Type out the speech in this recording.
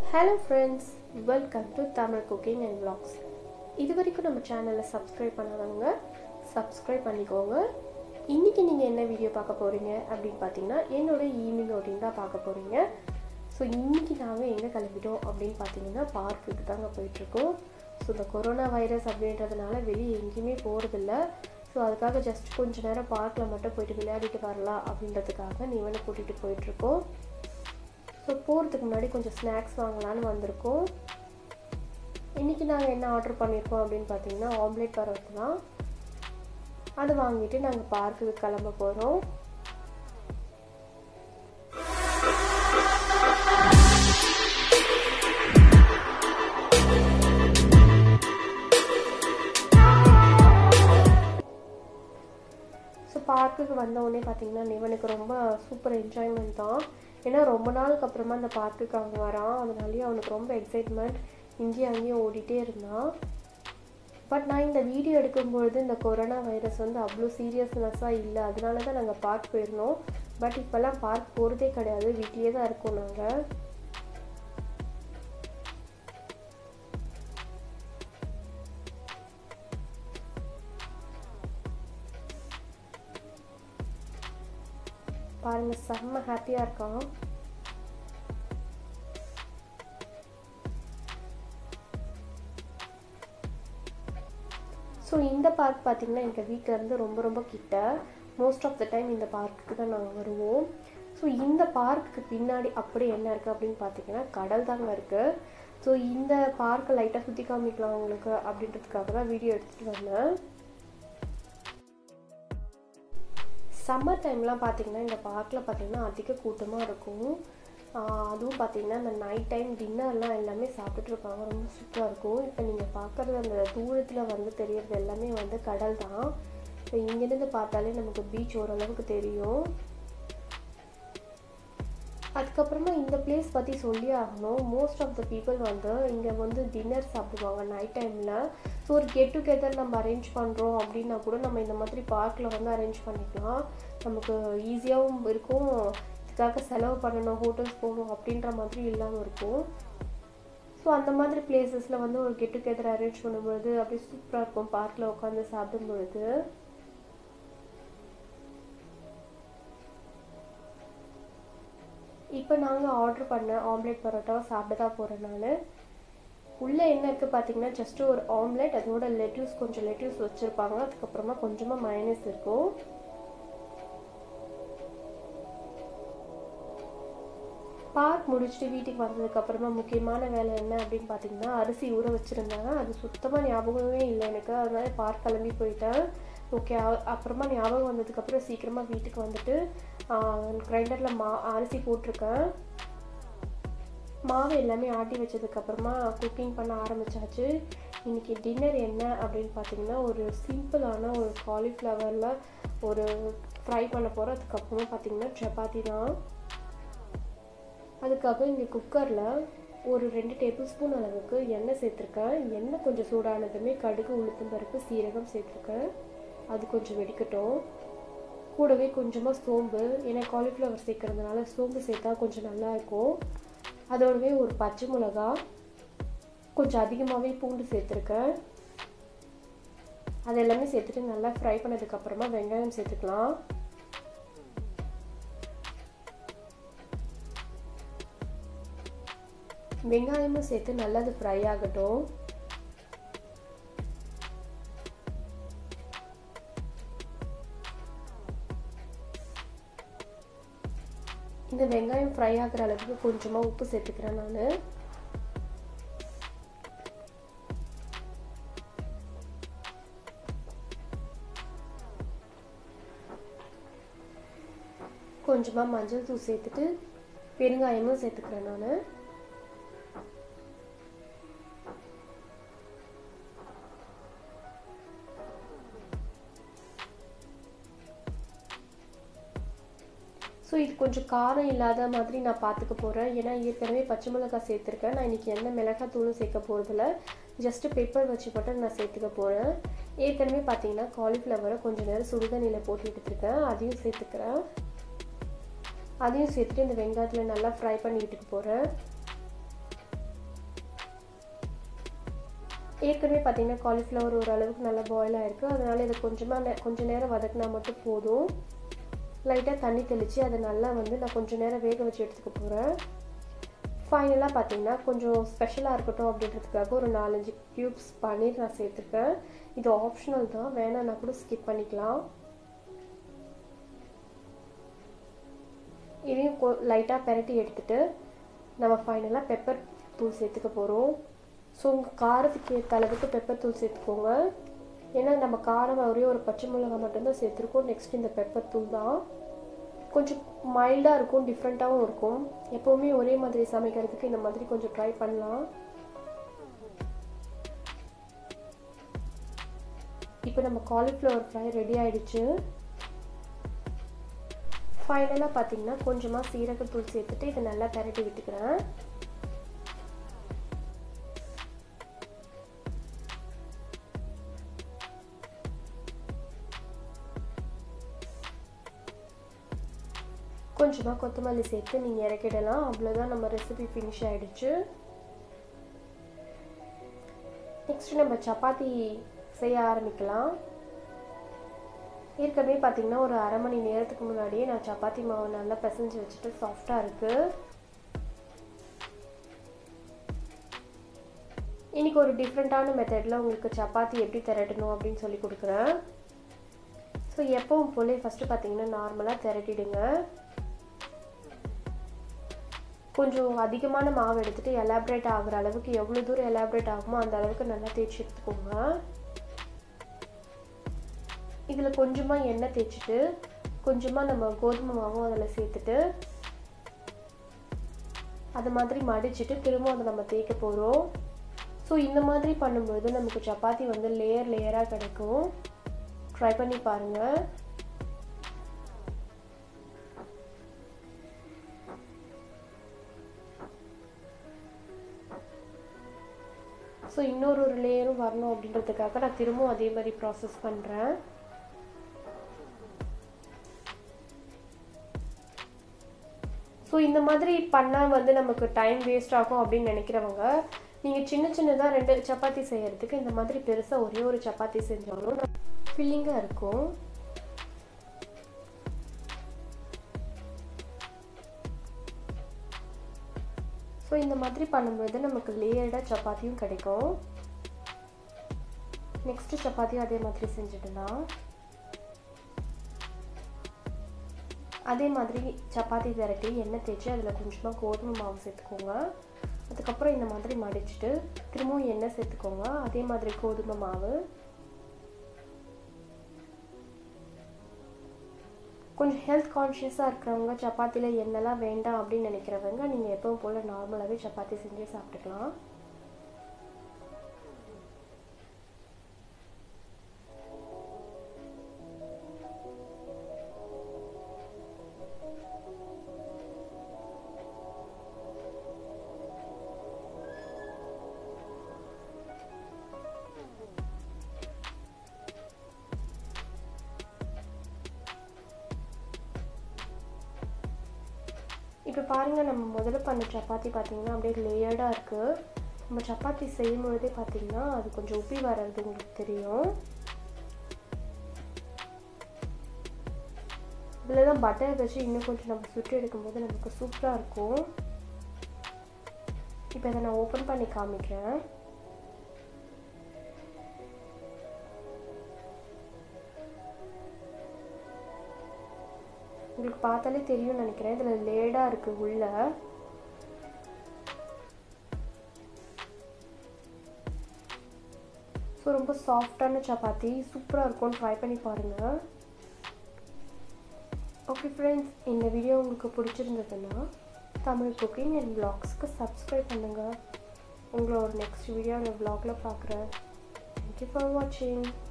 hello friends welcome to Tamil cooking and vlogs இது வரைக்கும் நம்ம சேனலை சப்ஸ்கிரைப் பண்ணாதவங்க சப்ஸ்கிரைப் பண்ணிக்கோங்க இன்றைக்கி நீங்கள் என்ன வீடியோ பார்க்க போகிறீங்க அப்படின்னு பார்த்தீங்கன்னா என்னோட ஈவினிங் ரொட்டீன் தான் பார்க்க போகிறீங்க ஸோ இன்றைக்கி நாங்கள் எங்கே கிளம்பிட்டோம் அப்படின்னு பார்த்தீங்கன்னா பார்க்குக்கு தாங்க போயிட்டுருக்கோம் ஸோ இந்த கொரோனா வைரஸ் அப்படின்றதுனால வெளியே எங்கேயுமே போகிறதில்ல ஸோ அதுக்காக ஜஸ்ட் கொஞ்ச நேரம் பார்க்கில் மட்டும் போயிட்டு விளையாடிட்டு வரலாம் அப்படின்றதுக்காக நீவனை கூட்டிகிட்டு போயிட்டுருக்கோம் ஸோ போகிறதுக்கு முன்னாடி கொஞ்சம் ஸ்நாக்ஸ் வாங்கலான்னு வந்திருக்கோம் இன்றைக்கி நாங்கள் என்ன ஆர்டர் பண்ணியிருக்கோம் அப்படின்னு பார்த்தீங்கன்னா ஆம்லேட் பரோட்டா தான் அதை வாங்கிட்டு நாங்கள் பார்க்குக்கு கிளம்ப போகிறோம் ஸோ பார்க்குக்கு வந்தவுடனே பார்த்தீங்கன்னா நிவனுக்கு ரொம்ப சூப்பர் என்ஜாய்மெண்ட் தான் ஏன்னா ரொம்ப நாளுக்கு அப்புறமா அந்த பார்க்குக்கு அவன் வரான் அதனாலேயே அவனுக்கு ரொம்ப எக்ஸைட்மெண்ட் இங்கேயும் அங்கேயும் ஓடிட்டே இருந்தான் பட் நான் இந்த வீடியோ எடுக்கும்பொழுது இந்த கொரோனா வைரஸ் வந்து அவ்வளோ சீரியஸ்னஸ்ஸாக இல்லை அதனால தான் நாங்கள் பார்க் போயிருந்தோம் பட் இப்போல்லாம் பார்க் போகிறதே கிடையாது வீட்லேயே தான் இருக்கோம் நாங்கள் பாருங்க செம்ம ஹாப்பியாக இருக்கான் ஸோ இந்த பார்க் பார்த்திங்கன்னா எங்கள் வீட்டிலேருந்து ரொம்ப ரொம்ப கிட்ட மோஸ்ட் ஆஃப் த டைம் இந்த பார்க்குக்கு தான் நாங்கள் வருவோம் ஸோ இந்த பார்க்குக்கு பின்னாடி அப்படி என்ன இருக்குது அப்படின்னு பார்த்தீங்கன்னா கடல் தாங்க இருக்குது ஸோ இந்த பார்க்கை லைட்டாக சுற்றி காமிக்கலாம் உங்களுக்கு அப்படின்றதுக்காக தான் வீடியோ எடுத்துகிட்டு வந்தேன் சம்மர் டைம்லாம் பார்த்தீங்கன்னா இந்த பார்க்கில் பார்த்தீங்கன்னா அதிக கூட்டமாக இருக்கும் அதுவும் பார்த்தீங்கன்னா இந்த நைட் டைம் டின்னர்லாம் எல்லாமே சாப்பிட்டுட்டு இருப்பாங்க ரொம்ப சூப்பராக இருக்கும் இப்போ நீங்கள் பார்க்குறது அந்த தூரத்தில் வந்து தெரியறது எல்லாமே வந்து கடல் தான் இப்போ இங்கேருந்து பார்த்தாலே நமக்கு பீச் ஓரளவுக்கு தெரியும் அதுக்கப்புறமா இந்த பிளேஸ் பற்றி சொல்லி ஆகணும் மோஸ்ட் ஆஃப் த பீப்புள் வந்து இங்கே வந்து டின்னர் சாப்பிடுவாங்க நைட் டைமில் ஸோ ஒரு கெட் டுகெதர் நம்ம அரேஞ்ச் பண்ணுறோம் அப்படின்னா கூட நம்ம இந்த மாதிரி பார்க்கில் வந்து அரேஞ்ச் பண்ணிக்கலாம் நமக்கு ஈஸியாகவும் இருக்கும் இதுக்காக செலவு பண்ணணும் ஹோட்டல்ஸ் போகணும் அப்படின்ற மாதிரி இல்லாமல் இருக்கும் ஸோ அந்த மாதிரி பிளேசஸில் வந்து ஒரு கெட் டுகெதர் அரேஞ்ச் பண்ணும்பொழுது அப்படியே சூப்பராக இருக்கும் பார்க்கில் உட்காந்து சாப்பிடும் பொழுது இப்போ நாங்கள் ஆர்டர் பண்ண ஆம்லேட் பரோட்டாவை சாப்பிட தான் போகிறேன் நான் உள்ளே என்ன இருக்குது பார்த்தீங்கன்னா ஜஸ்ட் ஒரு ஆம்லேட் அதோட லெட்யூஸ் கொஞ்சம் லெட்யூஸ் வச்சுருப்பாங்க அதுக்கப்புறமா கொஞ்சமாக மைனஸ் இருக்கும் பார்க் முடிச்சுட்டு வீட்டுக்கு வந்ததுக்கப்புறமா முக்கியமான வேலை என்ன அப்படின்னு பார்த்தீங்கன்னா அரிசி ஊற வச்சுருந்தாங்க அது சுத்தமாக ஞாபகமே இல்லை எனக்கு அதனால பார்க் கிளம்பி போயிட்டேன் ஓகே அப்புறமா ஞாபகம் வந்ததுக்கப்புறம் சீக்கிரமாக வீட்டுக்கு வந்துட்டு கிரைண்டரில் மா அரிசி போட்டிருக்கேன் மாவு எல்லாமே ஆட்டி வச்சதுக்கப்புறமா குக்கிங் பண்ண ஆரம்பித்தாச்சு இன்றைக்கி டின்னர் என்ன அப்படின்னு பார்த்தீங்கன்னா ஒரு சிம்பிளான ஒரு காலிஃப்ளவரில் ஒரு ஃப்ரை பண்ண போகிறோம் அதுக்கப்புறமா பார்த்தீங்கன்னா சப்பாத்தி தான் அதுக்காக இங்கே குக்கரில் ஒரு ரெண்டு டேபிள் ஸ்பூன் அளவுக்கு எண்ணெய் சேர்த்துருக்கேன் எண்ணெய் கொஞ்சம் சூடானதுமே கடுகு உளுத்தம் பருப்பு சீரகம் சேர்த்துருக்கேன் அது கொஞ்சம் வெடிக்கட்டும் கூடவே கொஞ்சமாக சோம்பு ஏன்னா காலிஃப்ளவர் சேர்க்கறதுனால சோம்பு சேர்த்தா கொஞ்சம் நல்லாயிருக்கும் அதோடவே ஒரு பச்சை மிளகா கொஞ்சம் அதிகமாகவே பூண்டு சேர்த்துருக்கேன் அது எல்லாமே சேர்த்துட்டு நல்லா ஃப்ரை பண்ணதுக்கப்புறமா வெங்காயம் சேர்த்துக்கலாம் வெங்காயமும் சேர்த்து நல்லா அது ஃப்ரை ஆகட்டும் இந்த வெங்காயம் ஃப்ரை ஆகிற அளவுக்கு கொஞ்சமாக உப்பு சேர்த்துக்கிறேன் நான் கொஞ்சமாக மஞ்சள் தூள் சேர்த்துட்டு பெருங்காயமும் சேர்த்துக்கிறேன் நான் ஸோ இது கொஞ்சம் காரம் இல்லாத மாதிரி நான் பார்த்துக்க போகிறேன் ஏன்னா ஏற்கனவே பச்சை மிளகாய் சேர்த்துருக்கேன் நான் இன்றைக்கி எந்த மிளகாய் தூளும் சேர்க்க போகிறதில்ல ஜஸ்ட்டு பெப்பர் வச்சு மட்டும் நான் சேர்த்துக்க போகிறேன் ஏற்கனவே பார்த்தீங்கன்னா காலிஃப்ளவரை கொஞ்சம் நேரம் சுடுதண்ணியில் போட்டு எடுத்துருக்கேன் அதையும் சேர்த்துக்கிறேன் அதையும் சேர்த்துட்டு இந்த வெங்காயத்தில் நல்லா ஃப்ரை பண்ணிக்கிட்டு போகிறேன் ஏற்கனவே பார்த்தீங்கன்னா காலிஃப்ளவர் ஓரளவுக்கு நல்லா பாயில் ஆகிருக்கு அதனால் இதை கொஞ்சமாக நே கொஞ்சம் நேரம் வதக்கினா மட்டும் போதும் லைட்டாக தண்ணி தெளித்து அதை நல்லா வந்து நான் கொஞ்சம் நேரம் வேக வச்சு எடுத்துக்க போகிறேன் ஃபைனலாக பார்த்தீங்கன்னா கொஞ்சம் ஸ்பெஷலாக இருக்கட்டும் அப்படின்றதுக்காக ஒரு நாலஞ்சு க்யூப்ஸ் பன்னீர் நான் சேர்த்துருக்கேன் இது ஆப்ஷனல் தான் வேணான்னா கூட ஸ்கிப் பண்ணிக்கலாம் இதையும் லைட்டாக பெரட்டி எடுத்துகிட்டு நம்ம ஃபைனலாக பெப்பர் தூள் சேர்த்துக்க போகிறோம் ஸோ உங்கள் காரத்துக்கு ஏற்ற அளவுக்கு பெப்பர் தூள் சேர்த்துக்கோங்க ஏன்னா நம்ம காரம் ஒரே ஒரு பச்சை மிளகாய் மட்டும்தான் சேர்த்துருக்கோம் நெக்ஸ்ட் இந்த பெப்பர் தூள் தான் கொஞ்சம் மைல்டாக இருக்கும் டிஃப்ரெண்ட்டாகவும் இருக்கும் எப்போவுமே ஒரே மாதிரி சமைக்கிறதுக்கு இந்த மாதிரி கொஞ்சம் ட்ரை பண்ணலாம் இப்போ நம்ம காலிஃப்ளவர் ஃப்ரை ரெடி ஆயிடுச்சு ஃபைனலாக பார்த்தீங்கன்னா கொஞ்சமாக சீரகத்தூள் சேர்த்துட்டு இதை நல்லா பரட்டி விட்டுக்கிறேன் கொஞ்சமாக கொத்தமல்லி சேர்த்து நீங்கள் இறக்கிடலாம் அவ்வளோதான் நம்ம ரெசிபி ஃபினிஷ் ஆகிடுச்சு நெக்ஸ்ட் நம்ம சப்பாத்தி செய்ய ஆரம்பிக்கலாம் ஏற்கனவே பார்த்தீங்கன்னா ஒரு அரை மணி நேரத்துக்கு முன்னாடியே நான் சப்பாத்தி மாவு நல்லா பிசைஞ்சு வச்சுட்டு சாஃப்டாக இருக்குது இன்றைக்கி ஒரு டிஃப்ரெண்ட்டான மெத்தடில் உங்களுக்கு சப்பாத்தி எப்படி திரட்டணும் அப்படின்னு சொல்லி கொடுக்குறேன் ஸோ எப்பவும் போல ஃபஸ்ட்டு பார்த்தீங்கன்னா நார்மலாக திரட்டிடுங்க கொஞ்சம் அதிகமான மாவு எடுத்துகிட்டு எலாப்ரேட் ஆகிற அளவுக்கு எவ்வளோ தூரம் எலாப்ரேட் ஆகுமோ அந்த அளவுக்கு நல்லா தேய்ச்சி எடுத்துக்கோங்க இதில் கொஞ்சமாக எண்ணெய் தேய்ச்சிட்டு கொஞ்சமாக நம்ம கோதுமை மாவும் அதில் சேர்த்துட்டு அது மாதிரி மடிச்சுட்டு திரும்ப அதை நம்ம தேய்க்க போகிறோம் ஸோ இந்த மாதிரி பண்ணும்போது நமக்கு சப்பாத்தி வந்து லேயர் லேயராக கிடைக்கும் ட்ரை பண்ணி பாருங்கள் ஸோ இன்னொரு ஒரு லேயரும் வரணும் அப்படின்றதுக்காக நான் திரும்பவும் அதே மாதிரி ப்ராசஸ் பண்ணுறேன் ஸோ இந்த மாதிரி பண்ணால் வந்து நமக்கு டைம் வேஸ்ட் ஆகும் அப்படின்னு நினைக்கிறவங்க நீங்கள் சின்ன சின்னதாக ரெண்டு சப்பாத்தி செய்கிறதுக்கு இந்த மாதிரி பெருசாக ஒரே ஒரு சப்பாத்தி செஞ்சாலும் ஃபில்லிங்காக இருக்கும் ஸோ இந்த மாதிரி பண்ணும்போது நமக்கு லேயர்டாக சப்பாத்தியும் கிடைக்கும் நெக்ஸ்ட்டு சப்பாத்தியும் அதே மாதிரி செஞ்சுடலாம் அதே மாதிரி சப்பாத்தி திரட்டி எண்ணெய் தேய்ச்சி அதில் கொஞ்சமாக கோதுமை மாவு சேர்த்துக்கோங்க அதுக்கப்புறம் இந்த மாதிரி மடிச்சுட்டு திரும்பவும் எண்ணெய் சேர்த்துக்கோங்க அதே மாதிரி கோதுமை மாவு கொஞ்சம் ஹெல்த் கான்ஷியஸாக இருக்கிறவங்க சப்பாத்தியில் எண்ணெய்லாம் வேண்டாம் அப்படின்னு நினைக்கிறவங்க நீங்கள் எப்பவும் போல் நார்மலாகவே சப்பாத்தி செஞ்சு சாப்பிட்டுக்கலாம் இப்போ பாருங்கள் நம்ம முதல்ல பண்ண சப்பாத்தி பார்த்திங்கன்னா அப்படியே லேயர்டாக இருக்குது நம்ம சப்பாத்தி செய்யும் பொழுதே பார்த்திங்கன்னா அது கொஞ்சம் உப்பி வர்றது உங்களுக்கு தெரியும் இதில் தான் பட்டர் வச்சு இன்னும் கொஞ்சம் நம்ம சுட்டு எடுக்கும்போது நமக்கு சூப்பராக இருக்கும் இப்போ இதை நான் ஓப்பன் பண்ணி காமிக்கிறேன் உங்களுக்கு பார்த்தாலே தெரியும்னு நினைக்கிறேன் இதில் லேடாக இருக்குது உள்ள ஸோ ரொம்ப சாஃப்டான சப்பாத்தி சூப்பராக இருக்கும் ட்ரை பண்ணி பாருங்கள் ஓகே ஃப்ரெண்ட்ஸ் இந்த வீடியோ உங்களுக்கு பிடிச்சிருந்ததுன்னா தமிழ் குக்கிங் அண்ட் வ்ளாக்ஸ்க்கு சப்ஸ்கிரைப் பண்ணுங்கள் உங்களை ஒரு நெக்ஸ்ட் வீடியோ நான் வ்ளாகில் பார்க்குறேன் தேங்க்யூ ஃபார் வாட்சிங்